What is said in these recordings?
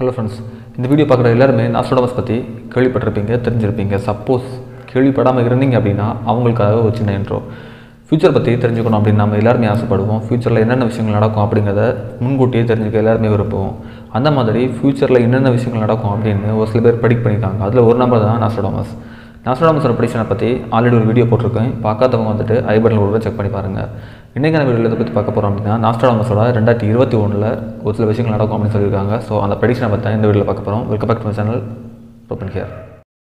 hello friends இந்த video பார்க்குற எல்லாருமே நாஸ்ட்ரோடமஸ் பற்றி கேள்விப்பட்டிருப்பீங்க தெரிஞ்சிருப்பீங்க சப்போஸ் கேள்விப்படாமல் இருந்தீங்க அப்படின்னா அவங்களுக்காக ஒரு சின்ன இன்ட்ரோ ஃப்யூச்சர் பற்றி தெரிஞ்சுக்கணும் அப்படின்னு நம்ம எல்லாருமே ஆசைப்படுவோம் ஃப்யூச்சரில் என்னென்ன விஷயங்கள் நடக்கும் அப்படிங்கிறத முன்கூட்டியே தெரிஞ்சுக்க எல்லாருமே விரும்புவோம் அந்த மாதிரி ஃப்யூச்சரில் என்னென்ன விஷயங்கள் நடக்கும் அப்படின்னு ஒரு சில பேர் ப்ரெடிக்ட் பண்ணியிருக்காங்க அதில் ஒரு நம்பர் தான் நாஸ்ட்ரோடமஸ் நாஸ்ட்ரோடமஸோட ப்ரெடிக்ஷனை பற்றி ஆல்ரெடி ஒரு வீடியோ போட்டிருக்கேன் பார்க்காதவங்க வந்துட்டு ஐ பட்டனில் கூட செக் பண்ணி பாருங்கள் இன்றைக்கான வீடியோவில் இதை பற்றி பார்க்க போகிறோம் அப்படின்னா நாஸ்ட்ரோடமஸோட ரெண்டாயிரத்தி இருபத்தி ஒன்றில் ஒரு சில விஷயங்கள் நடக்கும் அப்படின்னு சொல்லியிருக்காங்க ஸோ அந்த ப்ரெடிக்ஷனை பற்றி தான் இந்த வீடியோவில் பார்க்க போகிறோம் welcome back to channel open here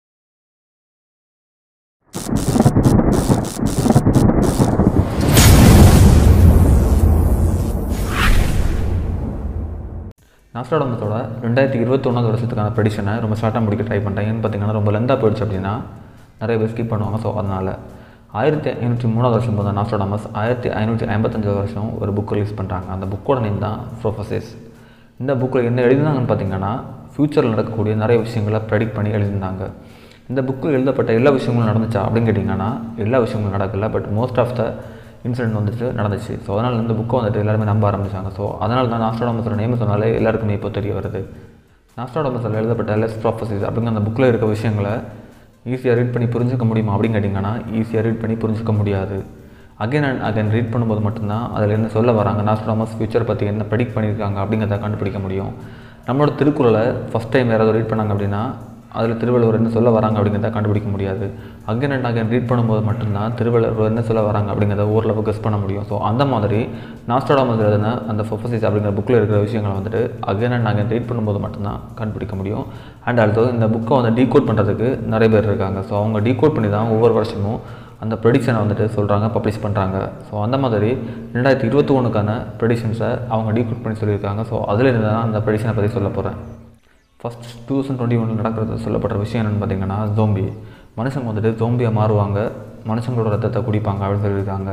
நாஸ்ட்ராடமஸோட ரெண்டாயிரத்தி இருபத்தொன்னாவது வருஷத்துக்கான ப்ரெடிஷனை ரொம்ப ஷார்ட்டாக முடிக்க ட்ரை பண்ணிட்டேன் ஏன்னு பார்த்தீங்கன்னா ரொம்ப லெந்தாக போயிடுச்சு அப்படின்னா நிறைய பேர் ஸ்கிப் பண்ணுவாங்க ஸோ அதனால் ஆயிரத்தி ஐநூற்றி மூணாவது வருஷம் போது நாஸ்ட்ராடமஸ் ஆயிரத்தி ஐநூற்றி ஐம்பத்தஞ்சாவது வருஷம் ஒரு புக் ரிலீஸ் பண்ணுறாங்க அந்த புக்கோட நேம் தான் ப்ரொஃபசஸ் இந்த புக்கில் என்ன எழுதினாங்கன்னு பார்த்தீங்கன்னா ஃப்யூச்சரில் நடக்கக்கூடிய நிறைய விஷயங்களை ப்ரெடிக்ட் பண்ணி எழுதியிருந்தாங்க இந்த புக்கில் எழுதப்பட்ட எல்லா விஷயங்களும் நடந்துச்சா அப்படின்னு கேட்டிங்கன்னா எல்லா விஷயங்களும் நடக்கல but most of the incident வந்துட்டு நடந்துச்சு ஸோ அதனால் இந்த புக்கை வந்துட்டு எல்லாருமே நம்ப ஆரம்பிச்சாங்க ஸோ அதனால தான் நாஸ்ட்ராடமஸோட நேம் சொன்னாலே எல்லாருக்குமே இப்போ தெரிய வருது நாஸ்ட்ராடமஸில் எழுதப்பட்ட லெஸ் ப்ராஃபஸிஸ் அப்படிங்கிற அந்த புக்கில் இருக்க விஷயங்களை ஈஸியாக ரீட் பண்ணி புரிஞ்சுக்க முடியுமா அப்படின்னு கேட்டிங்கன்னா ஈஸியாக ரீட் பண்ணி புரிஞ்சுக்க முடியாது அகைன் அண்ட் அகைன் ரீட் பண்ணும்போது மட்டும்தான் அதில் என்ன சொல்ல வராங்க நாஸ்ட்ராடமஸ் ஃபியூச்சர் பற்றி என்ன ப்ரெடிக்ட் பண்ணியிருக்காங்க அப்படிங்கிறத கண்டுபிடிக்க முடியும் நம்மளோட திருக்குறளை ஃபஸ்ட் டைம் யாராவது ரீட் பண்ணாங்க அப்படின்னா அதில் திருவள்ளுவர் என்ன சொல்ல வராங்க அப்படிங்கிறத கண்டுபிடிக்க முடியாது அகைன் அண்ட் அகைன் ரீட் பண்ணும்போது மட்டும்தான் திருவள்ளுவர் என்ன சொல்ல வராங்க அப்படிங்கிறத ஓரளவு கெஸ் பண்ண முடியும் ஸோ அந்த மாதிரி நாஸ்ட்ராடாமஸ் எழுதின அந்த ஃபொஃபசிஸ் அப்படிங்கிற புக்கில் இருக்கிற விஷயங்களை வந்துட்டு அகைன் அண்ட் அகைன் ரீட் பண்ணும்போது மட்டும்தான் கண்டுபிடிக்க முடியும் அண்ட் ஆல்சோ இந்த புக்கை வந்து டீகோட் பண்ணுறதுக்கு நிறைய பேர் இருக்காங்க ஸோ அவங்க டீகோட் பண்ணி தான் ஒவ்வொரு வருஷமும் அந்த ப்ரெடிக்ஷனை வந்துட்டு சொல்கிறாங்க பப்ளிஷ் பண்ணுறாங்க ஸோ அந்த மாதிரி ரெண்டாயிரத்தி இருபத்தி ஒன்றுக்கான ப்ரெடிக்ஷன்ஸை அவங்க டீகோட் பண்ணி சொல்லியிருக்காங்க ஸோ அதில் இருந்து தான் அந்த ப்ரெடிக்ஷனை பற்றி சொல்ல போகிறேன் ஃபஸ்ட் டூ தௌசண்ட் டுவெண்ட்டி ஒனில் நடக்கிறது சொல்லப்பட்ட விஷயம் என்னென்னு பார்த்தீங்கன்னா ஜோம்பி மனுஷங்க வந்துட்டு ஜோம்பியாக மாறுவாங்க மனுஷங்களோட ரத்தத்தை குடிப்பாங்க அப்படின்னு சொல்லியிருக்காங்க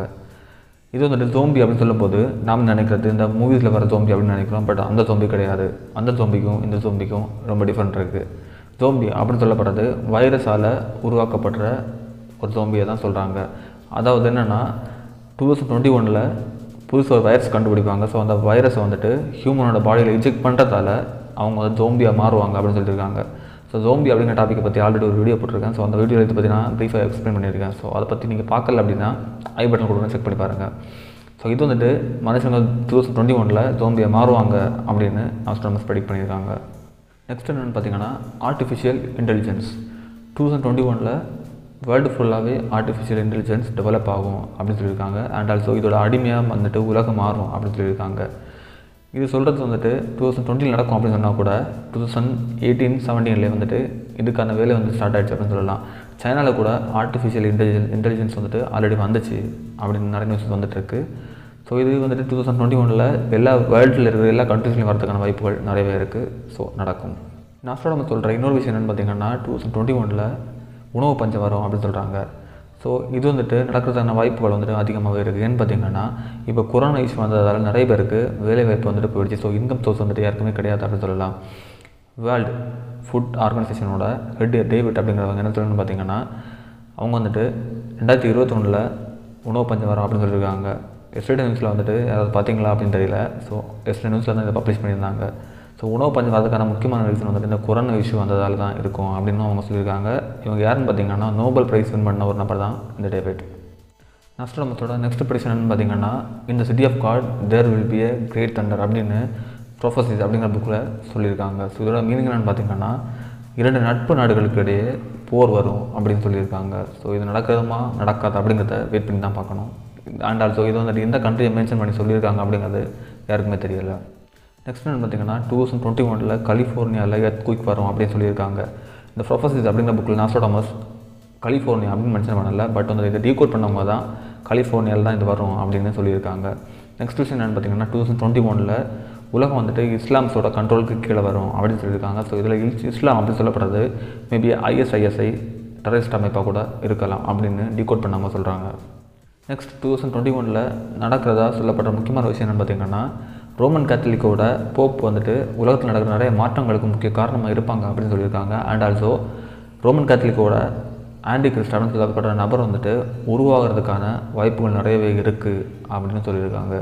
இது வந்துட்டு ஜோம்பி அப்படின்னு சொல்லும்போது நாம் நினைக்கிறது இந்த மூவிஸில் வர ஜோம்பி அப்படின்னு நினைக்கிறோம் பட் அந்த ஜோம்பி கிடையாது அந்த ஜோம்பிக்கும் இந்த ஜோம்பிக்கும் ரொம்ப டிஃப்ரெண்ட் இருக்குது ஜோம்பி அப்படின்னு சொல்லப்படுறது வைரஸால் உருவாக்கப்படுற ஒரு ஜோம்பியை தான் சொல்கிறாங்க அதாவது என்னென்னா டூ தௌசண்ட் டுவெண்ட்டி ஒனில் புதுசு ஒரு வைரஸ் கண்டுபிடிப்பாங்க ஸோ அந்த வைரஸை வந்துட்டு ஹியூமனோட பாடியில் இன்ஜெக்ட் பண்ணுறதால அவங்க வந்து ஜோம்பியாக மாறுவாங்க அப்படின்னு சொல்லியிருக்காங்க ஸோ ஜோம்பி அப்படிங்கிற டாப்பிக்கை பற்றி ஆல்ரெடி ஒரு வீடியோ போட்டிருக்கேன் ஸோ அந்த வீடியோ இதை பற்றி நான் ப்ரீஃபாக எக்ஸ்பிளைன் பண்ணியிருக்கேன் ஸோ அதை பற்றி நீங்கள் பார்க்கல அப்படின்னா ஐ பட்டன் கொடுங்க செக் பண்ணி பாருங்கள் ஸோ இது வந்துட்டு மனுஷங்க டூ தௌசண்ட் டுவெண்ட்டி ஒனில் ஜோம்பியாக மாறுவாங்க அப்படின்னு ஆஸ்ட்ராமஸ் ப்ரெடிக்ட் பண்ணியிருக்காங்க நெக்ஸ்ட் என்னென்னு பார்த்தீங்கன்னா artificial intelligence two thousand twenty ஒனில் வேர்ல்டு ஃபுல்லாகவே ஆர்டிஃபிஷியல் இன்டெலிஜென்ஸ் டெவலப் ஆகும் அப்படின்னு சொல்லியிருக்காங்க அண்ட் ஆல்சோ இதோட அடிமையாக வந்துட்டு உலகம் மாறும் அப்படின்னு சொல்லியிருக்காங்க இது சொல்கிறது வந்துட்டு டூ தௌசண்ட் டுவெண்ட்டியில் நடக்கும் அப்படின்னு சொன்னால் கூட டூ தௌசண்ட் எயிட்டீன் செவன்டீன்லேயே வந்துட்டு இதுக்கான வேலை வந்து ஸ்டார்ட் ஆகிடுச்சு அப்படின்னு சொல்லலாம் சைனாவில் கூட ஆர்டிஃபிஷியல் இன்டெலிஜென்ஸ் இன்டெலிஜென்ஸ் வந்துட்டு ஆல்ரெடி வந்துச்சு அப்படின்னு நிறைய நியூஸ் வந்துட்டுருக்கு ஸோ இது வந்துட்டு டூ தௌசண்ட் டுவெண்ட்டி ஒனில் எல்லா வேர்ல்டில் இருக்கிற எல்லா கண்ட்ரீஸ்லையும் வரதுக்கான வாய்ப்புகள் நிறையவே இருக்குது ஸோ நடக்கும் நாஸ்ட்ராடமஸ் சொல்கிற இன்னொரு விஷயம் என்னென்னு பார்த்தீங்கன்னா டூ தௌசண்ட் டுவெண்ட்டி ஒனில் உணவு பஞ்சம் வரும் அப்படின்னு சொல்கிறாங்க ஸோ இது வந்துட்டு நடக்கிறதுக்கான வாய்ப்புகள் வந்துட்டு அதிகமாகவே இருக்குது ஏன்னு பார்த்தீங்கன்னா இப்போ கொரோனா இஷ்யூ வந்ததால் நிறைய பேருக்கு வேலை வாய்ப்பு வந்துட்டு போயிடுச்சு ஸோ இன்கம் சோர்ஸ் வந்துட்டு யாருக்குமே கிடையாது அப்படின்னு சொல்லலாம் வேர்ல்டு ஃபுட் ஆர்கனைசேஷனோட ஹெட் டேவிட் அப்படிங்கிறவங்க என்ன சொல்லணும்னு பார்த்தீங்கன்னா அவங்க வந்துட்டு ரெண்டாயிரத்தி இருபத்தொன்னில் உணவு பஞ்சம் வரும் அப்படின்னு சொல்லியிருக்காங்க எஸ்டேட் நியூஸில் வந்துட்டு யாராவது பார்த்தீங்களா அப்படின்னு தெரியல ஸோ எஸ்டேட் நியூஸில் தான் இதை பப்ளிஷ் பண்ணியிருந்தாங்க ஸோ உணவு பஞ்சம் வரதுக்கான முக்கியமான ரீசன் வந்துட்டு இந்த கொரோனா இஷ்யூ வந்ததால் தான் இருக்கும் அப்படின்னு அவங்க சொல்லியிருக்காங்க இவங்க யாருன்னு பார்த்தீங்கன்னா நோபல் ப்ரைஸ் வின் பண்ண ஒரு நபர் தான் இந்த டேவிட் நஸ்ட்ரமத்தோட நெக்ஸ்ட் ப்ரெடிஷன் என்னன்னு பார்த்தீங்கன்னா இந்த city of God there will be a great thunder அப்படின்னு ப்ரொஃபஸிஸ் அப்படிங்கிற புக்கில் சொல்லியிருக்காங்க ஸோ இதோட மீனிங் என்னென்னு பார்த்தீங்கன்னா இரண்டு நட்பு நாடுகளுக்கு இடையே போர் வரும் அப்படின்னு சொல்லியிருக்காங்க ஸோ இது நடக்கிறதுமா நடக்காது அப்படிங்கிறத வெயிட் பண்ணி தான் பார்க்கணும் அண்ட் ஆல்சோ இது வந்துட்டு எந்த கண்ட்ரியை மென்ஷன் பண்ணி சொல்லியிருக்காங்க அப்படிங்கிறது யாருக்குமே தெரியல நெக்ஸ்ட் என்ன பார்த்தீங்கன்னா டூ தௌசண்ட் டுவெண்ட்டி ஒனில் கலிஃபோர்னியாவில் எர்த் குயிக் வரும் அப்படின்னு சொல்லியிருக்காங்க இந்த ப்ரொஃபஸிஸ் அப்படிங்கிற புக்கில் நாஸ்ட்ரோடாமஸ் கலிஃபோர்னியா அப்படின்னு மென்ஷன் பண்ணல பட் வந்து இதை டீகோட் பண்ணவங்க தான் கலிஃபோர்னியாவில் தான் இது வரும் அப்படின்னு சொல்லியிருக்காங்க நெக்ஸ்ட் விஷயம் என்னென்னு பார்த்தீங்கன்னா டூ தௌசண்ட் டுவெண்ட்டி ஒனில் உலகம் வந்துட்டு இஸ்லாம்ஸோட கண்ட்ரோலுக்கு கீழே வரும் அப்படின்னு சொல்லியிருக்காங்க ஸோ இதில் இஸ்லாம் அப்படின்னு சொல்லப்படுறது மேபி ஐஎஸ்ஐஎஸ்ஐ டெரரிஸ்ட் அமைப்பாக கூட இருக்கலாம் அப்படின்னு டீகோட் பண்ணவங்க சொல்கிறாங்க நெக்ஸ்ட் டூ தௌசண்ட் டுவெண்ட்டி ஒனில் நடக்கிறதா சொல்லப்படுற முக்கியமான விஷயம் என்னென்னு பார்த்தீங்கன்னா ரோமன் கேத்தலிக்கோட போப் வந்துட்டு உலகத்தில் நடக்கிற நிறைய மாற்றங்களுக்கு முக்கிய காரணமாக இருப்பாங்க அப்படின்னு சொல்லியிருக்காங்க அண்ட் ஆல்சோ ரோமன் கேத்தலிக்கோட ஆன்டி கிறிஸ்ட் அப்படின்னு சொல்லப்படுற நபர் வந்துட்டு உருவாகிறதுக்கான வாய்ப்புகள் நிறையவே இருக்குது அப்படின்னு சொல்லியிருக்காங்க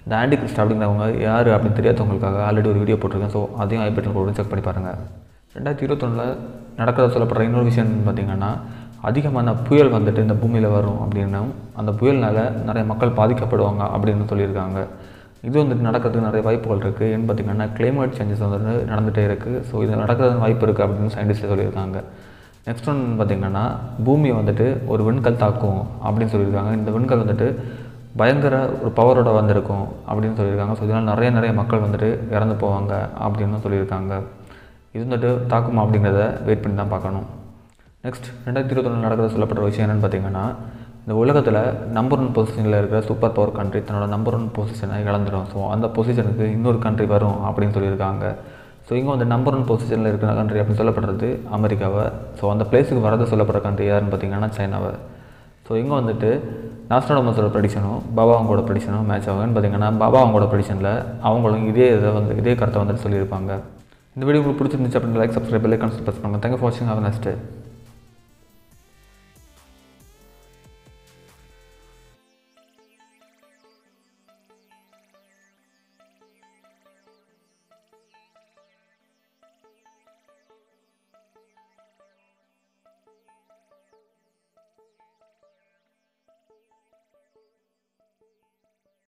இந்த ஆண்டி கிறிஸ்ட் அப்படிங்கிறவங்க யார் அப்படின்னு தெரியாதவங்களுக்காக ஆல்ரெடி ஒரு வீடியோ போட்டிருக்கேன் ஸோ அதையும் ஐ பட்டன் போட்டு செக் பண்ணி பாருங்கள் ரெண்டாயிரத்தி இருபத்தொன்னில் நடக்கிறத சொல்லப்படுற இன்னொரு விஷயம் பார்த்தீங்கன்னா அதிகமான புயல் வந்துட்டு இந்த பூமியில் வரும் அப்படின்னும் அந்த புயல்னால நிறைய மக்கள் பாதிக்கப்படுவாங்க அப்படின்னு சொல்லியிருக்காங்க இது வந்துட்டு நடக்கிறதுக்கு நிறைய வாய்ப்புகள் இருக்குது ஏன்னு பார்த்தீங்கன்னா கிளைமேட் சேஞ்சஸ் வந்துட்டு நடந்துகிட்டே இருக்குது ஸோ இது நடக்கிறது வாய்ப்பு இருக்குது அப்படின்னு சயின்டிஸ்ட் சொல்லியிருக்காங்க நெக்ஸ்ட் ஒன் பார்த்திங்கன்னா பூமியை வந்துட்டு ஒரு விண்கல் தாக்கும் அப்படின்னு சொல்லியிருக்காங்க இந்த விண்கல் வந்துட்டு பயங்கர ஒரு பவரோட வந்திருக்கும் அப்படின்னு சொல்லியிருக்காங்க ஸோ இதனால் நிறைய நிறைய மக்கள் வந்துட்டு இறந்து போவாங்க அப்படின்னு சொல்லியிருக்காங்க இது வந்துட்டு தாக்குமா அப்படிங்கிறத வெயிட் பண்ணி தான் பார்க்கணும் நெக்ஸ்ட் ரெண்டாயிரத்தி இருபத்தொன்று நடக்கிறது சொல்லப்பட்ட விஷயம் என்னென்னு பார்த்தீங்கன்னா இந்த உலகத்தில் நம்பர் ஒன் பொசிஷனில் இருக்கிற சூப்பர் பவர் கண்ட்ரி தன்னோட நம்பர் ஒன் பொசிஷனை இழந்துடும் ஸோ அந்த பொசிஷனுக்கு இன்னொரு கண்ட்ரி வரும் அப்படின்னு சொல்லியிருக்காங்க ஸோ இங்கே வந்து நம்பர் ஒன் பொசிஷனில் இருக்கிற கண்ட்ரி அப்படின்னு சொல்லப்படுறது அமெரிக்காவை ஸோ அந்த பிளேஸுக்கு வரது சொல்லப்படுற கண்ட்ரி யாருன்னு பார்த்தீங்கன்னா சைனாவை ஸோ இங்கே வந்துட்டு நாஸ்டாடமஸோட ப்ரெடிஷனும் பாபா அவங்களோட ப்ரெடிஷனும் மேட்ச் ஆகும்னு பார்த்தீங்கன்னா பாபா அவங்களோட ப்ரெடிஷனில் அவங்களும் இதே இதை வந்து இதே கருத்தை வந்துட்டு சொல்லியிருப்பாங்க இந்த வீடியோ உங்களுக்கு பிடிச்சிருந்துச்சு அப்படின்னு like subscribe like consult press பண்ணுங்கள் தேங்க்யூ ஃபார் வாட்சிங் ஹவ் நெக்ஸ்ட்